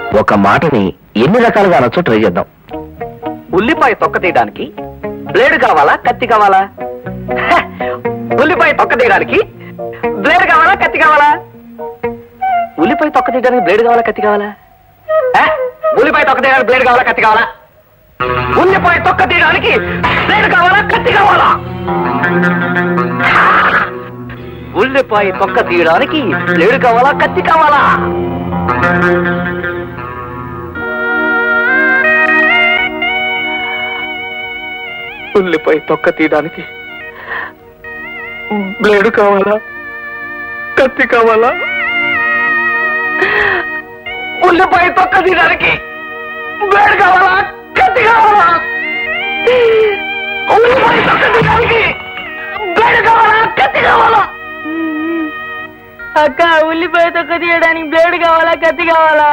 ఒక మాటని ఎన్ని రకాలుగా అనొచ్చో ట్రై చేద్దాం ఉల్లిపాయ తొక్క తీయడానికి బ్లేడ్ కావాలా కత్తి కావాలా హ! ఉల్లిపాయ తొక్క తీయడానికి బ్లేడ్ కావాలా కత్తి కావాలా ఉల్లిపాయ తొక్క తీయడానికి బ్లేడ్ కావాలా కత్తి కావాలా హ! ఉల్లిపాయ తొక్క తీయడానికి బ్లేడ్ కావాలా కత్తి కావాలా ఉల్లిపాయ తొక్క తీయడానికి బ్లేడ్ కావాలా కత్తి కావాలా హ! ఉల్లిపాయ తొక్క తీయడానికి బ్లేడ్ కావాలా కత్తి కావాలా ఉల్లిపాయ తొక్క తీయడానికి బ్లేడు కావాలా కత్తి కావాలా ఉల్లిపాయ తొక్క తీయడానికి బ్లేడ్ కావాలా కత్తి కావాలా ఉల్లిపాయ తొక్క తీయడానికి బ్లేడ్ కావాలా కత్తి కావాలా అక్క ఉల్లిపాయ తొక్క తీయడానికి బ్లేడ్ కావాలా కత్తి కావాలా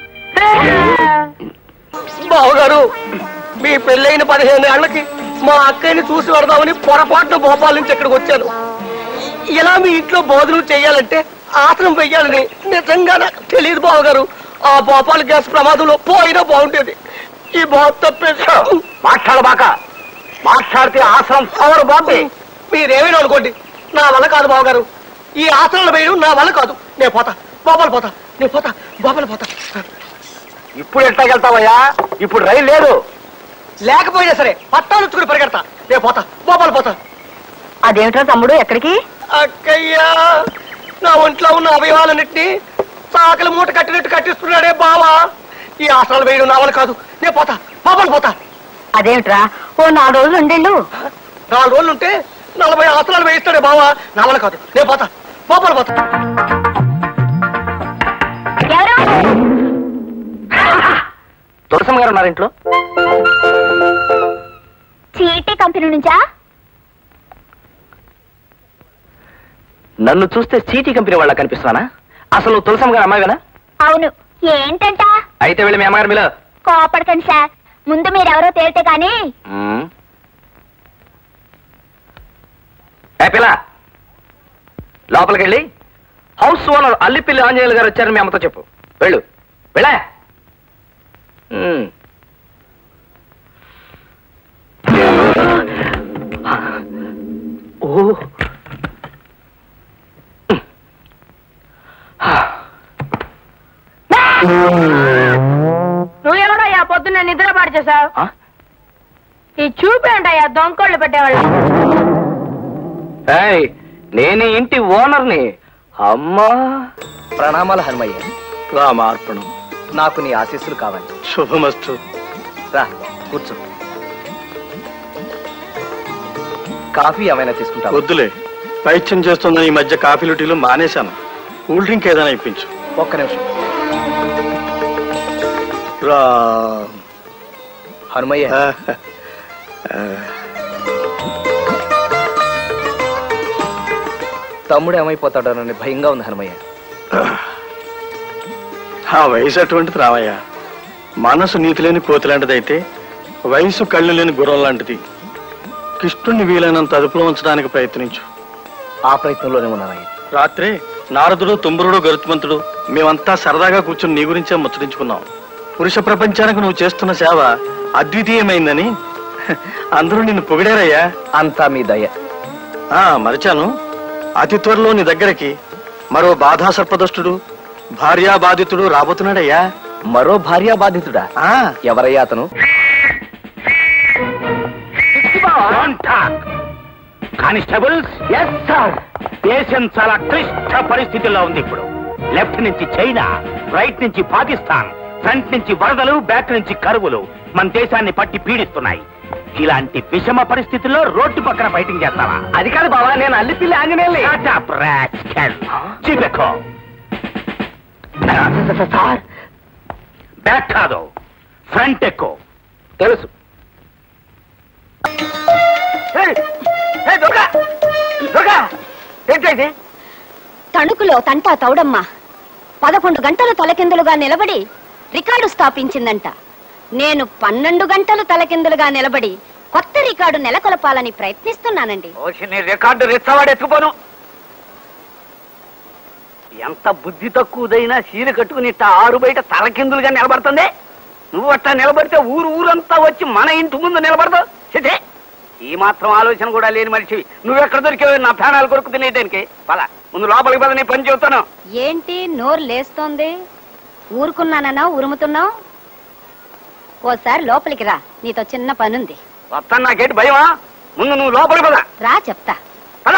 బావగారు మీ పెళ్ళైన పదిహేను ఏళ్లకి మా అక్కయ్యని చూసి వడదామని పొరపాటున భోపాల్ నుంచి ఇక్కడికి వచ్చాను ఇలా మీ ఇంట్లో భోజనం చేయాలంటే ఆసనం వెయ్యాలని నిజంగా నాకు తెలియదు బావగారు ఆ భోపాల్ గ్యాస్ ప్రమాదంలో పోయినా బాగుండేది ఈ బాబు తప్పేసి మాట్లాడబాక మాట్లాడితే ఆసనం పవర్ బాబు మీరేమైనా అనుకోండి నా వల్ల కాదు బావగారు ఈ ఆసనాలు వేయడం నా వల్ల కాదు నేను పోతా బాబాలు పోతా నేను పోతా బాబాలు పోతా ఇప్పుడు ఎట్లాగెళ్తావయ్యా ఇప్పుడు రైలు లేదు లేకపోయినా సరే పట్టాలు వచ్చుకుని పరిగెడతా నేను పోతా బాబాలు పోతా అదేమిట్రా తమ్ముడు ఎక్కడికి అక్కయ్యా నా ఒంట్లో ఉన్న అవయవాలన్నింటినీ సాకలి మూట కట్టినట్టు కట్టిస్తున్నాడే బావా ఈ ఆసనాలు వేయడం నా వల్ల కాదు నేను పోతా బాబాలు పోతా అదేమిట్రా ఓ నాలుగు రోజులు ఉండేళ్ళు నాలుగు రోజులు ఉంటే నలభై ఆసనాలు వేయిస్తాడే బావా నా వల్ల కాదు నేను పోతా బాబాలు పోతా ఎవరు తులసమ్మ గారు ఉన్నారు ఇంట్లో చీటీ కంపెనీ నుంచా నన్ను చూస్తే చీటీ కంపెనీ వాళ్ళ కనిపిస్తున్నానా అసలు నువ్వు తులసమ్మ గారు అమ్మాయివేనా అవును ఏంటంట అయితే వెళ్ళి మీ అమ్మగారు మీలో కోపడకండి సార్ ముందు మీరెవరో తేలితే కానీ ఏ పిల్ల లోపలికి వెళ్ళి హౌస్ ఓనర్ అల్లిపిల్లి ఆంజనేయులు గారు వచ్చారని మీ అమ్మతో చెప్పు వెళ్ళు వెళ్ళా మ్మ్. ఓ నువ్వెవడయ్యా పొద్దున్న నిద్ర పాడు చేసావు ఆ? ఈ చూపేంటయ్యా దొంకోళ్ళు పెట్టేవాళ్ళు ఏయ్, నేను ఈ ఇంటి ఓనర్ని అమ్మా ప్రణామాలు హనుమయ్య రామార్పణం నాకు నీ ఆశీస్సులు కావాలి శుభమస్తు రా కూర్చో కాఫీ ఏమైనా తీసుకుంటావు వద్దులే పైత్యం చేస్తున్న ఈ మధ్య కాఫీలు టీలు మానేశాను కూల్ డ్రింక్ ఏదైనా ఇప్పించు ఒక్క నిమిషం రా హనుమయ్య తమ్ముడు ఏమైపోతాడోనని భయంగా ఉంది హనుమయ్య ఆ వయసు అటువంటిది రావయ్య మనసు నీతి లేని కోతి లాంటిదైతే వయసు కళ్ళు లేని గుర్రం లాంటిది కృష్ణుణ్ణి వీలైనంత అదుపులో ఉంచడానికి ప్రయత్నించు ఆ ప్రయత్నంలోనే ఉన్నానయ్య రాత్రే నారదుడు తుంబరుడు గరుత్మంతుడు మేమంతా సరదాగా కూర్చుని నీ గురించే ముచ్చరించుకున్నాం పురుష ప్రపంచానికి నువ్వు చేస్తున్న సేవ అద్వితీయమైందని అందరూ నిన్ను పొగిడారయ్యా అంతా మీ దయ ఆ మరిచాను అతి త్వరలో నీ దగ్గరికి మరో బాధా సర్పదష్టుడు భార్యా బాధితుడు రాబోతున్నాడయ్యా మరో భార్యా బాధితుడా ఆ ఎవరయ్యా అతను కానిస్టేబుల్స్ ఎస్ సార్ దేశం చాలా క్లిష్ట పరిస్థితుల్లో ఉంది ఇప్పుడు లెఫ్ట్ నుంచి చైనా రైట్ నుంచి పాకిస్తాన్ ఫ్రంట్ నుంచి వరదలు బ్యాక్ నుంచి కరువులు మన దేశాన్ని పట్టి పీడిస్తున్నాయి ఇలాంటి విషమ పరిస్థితుల్లో రోడ్డు పక్కన ఫైటింగ్ చేస్తావా అది కాదు బావా నేను అల్లిపిల్లి ఆంజనేయుల్ని Shut up, rascal. చిపెక్కో సార్ బ్యాక్ కాదు ఫ్రంట్ ఎక్కువ తెలుసు దుర్గా దుర్గా ఏంటండి తణుకులో తంటా తౌడమ్మ పదకొండు గంటలు తలకిందులుగా నిలబడి రికార్డు స్థాపించిందంట నేను పన్నెండు గంటలు తలకిందులుగా నిలబడి కొత్త రికార్డు నెలకొల్పాలని ప్రయత్నిస్తున్నానండి ఓసి నీ రికార్డు రెచ్చవాడు ఎత్తుకుపోను ఎంత బుద్ధి తక్కువదైనా చీర కట్టుకుని ఇట్ట ఆరు బయట తలకిందులుగా నిలబడుతుంది నువ్వు అట్టా నిలబడితే ఊరు ఊరంతా వచ్చి మన ఇంటి ముందు నిలబడతావు చితే ఈ మాత్రం ఆలోచన కూడా లేని మనిషివి నువ్వెక్కడ దొరికావు నా ప్రాణాలు కొరకు తినేయడానికి పద ముందు లోపలికి పద నేను పని చెబుతాను ఏంటి నోరు లేస్తోంది ఊరుకున్నానన్నా ఉరుముతున్నావు ఓసారి లోపలికి రా నీతో చిన్న పనుంది వస్తాను నాకేంటి భయమా ముందు నువ్వు లోపలికి పద రా చెప్తా పద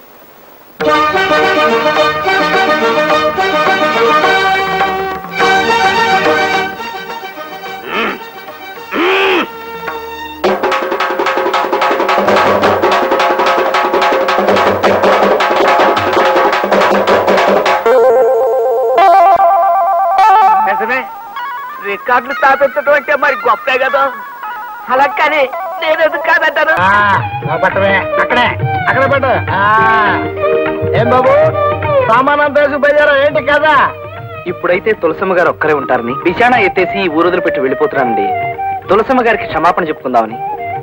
నిజమే రికార్డులు స్థాపించడం అంటే మరి గొప్పే కదా అలా కానీ నేను ఎందుకు కాదంటాను పట్టమే అక్కడే అక్కడ పెట్టు ఆ. ఏం బాబు సామాన్ అంతా వేసి బయలుదేరా ఏంటి కదా ఇప్పుడైతే తులసమ్మ గారు ఒక్కరే ఉంటారని బిచానా ఎత్తేసి ఈ ఊరు వదిలిపెట్టి వెళ్ళిపోతున్నానండి తులసమ్మ గారికి క్షమాపణ చెప్పుకుందామని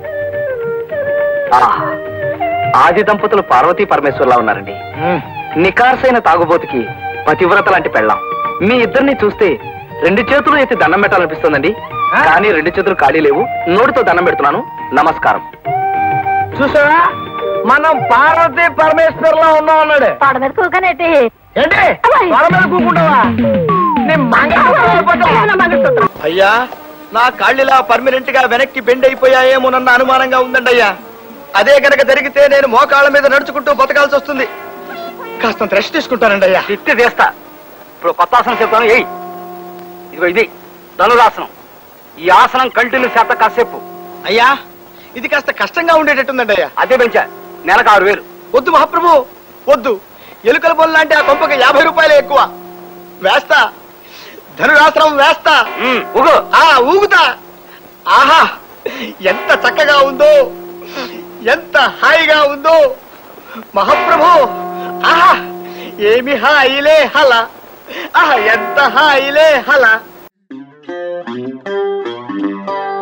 ఆహ్, ఆది దంపతులు పార్వతీ పరమేశ్వర్లా ఉన్నారండి నికార్సైన తాగుబోతుకి పతివ్రత లాంటి పెళ్ళాం మీ ఇద్దరిని చూస్తే రెండు చేతులు ఎత్తి దండం పెట్టాలనిపిస్తుందండి కానీ రెండు చేతులు ఖాళీ లేవు నోటితో దండం పెడుతున్నాను నమస్కారం చూసావా మనం పార్వతి పరమేశ్వర్ లో ఉన్నాం అన్నాడు పాడ మీద కూకనేటి ఏంటి త్వర మీద కూకుంటావా నీ మంగళసూత్రం అయ్యా నా కాళ్ళిలా పర్మనెంట్ గా వెనక్కి బెండ్ అయిపోయాయేమోనన్న అనుమానంగా ఉందండి అయ్యా అదే గనక జరిగితే నేను మోకాళ్ళ మీద నడుచుకుంటూ బతకాల్సి వస్తుంది కాస్త రెస్ట్ తీసుకుంటానండి అయ్యా తిట్టి తీస్తా ఇప్పుడు కొత్త ఆసనం చెప్తాను ఏయ్ ఇదిగో ఇది ధనురాసనం ఈ ఆసనం కంటిన్యూ చేత కాసేపు అయ్యా ఇది కాస్త కష్టంగా ఉండేటట్టుందండి అయ్యా అదే పెంచా నెలకు ఆరు వేలు వద్దు మహాప్రభు వద్దు ఎలుకల బొల్ల అంటే ఆ కొంపకి యాభై రూపాయలే ఎక్కువ వేస్తా ధనురాశ్రమం వేస్తా ఉమ్, ఊగు ఆ ఊగుతా ఆహా ఎంత చక్కగా ఉందో ఎంత హాయిగా ఉందో మహాప్రభు ఆహా ఏమి హాయిలే హల ఆహా ఎంత హాయిలే హల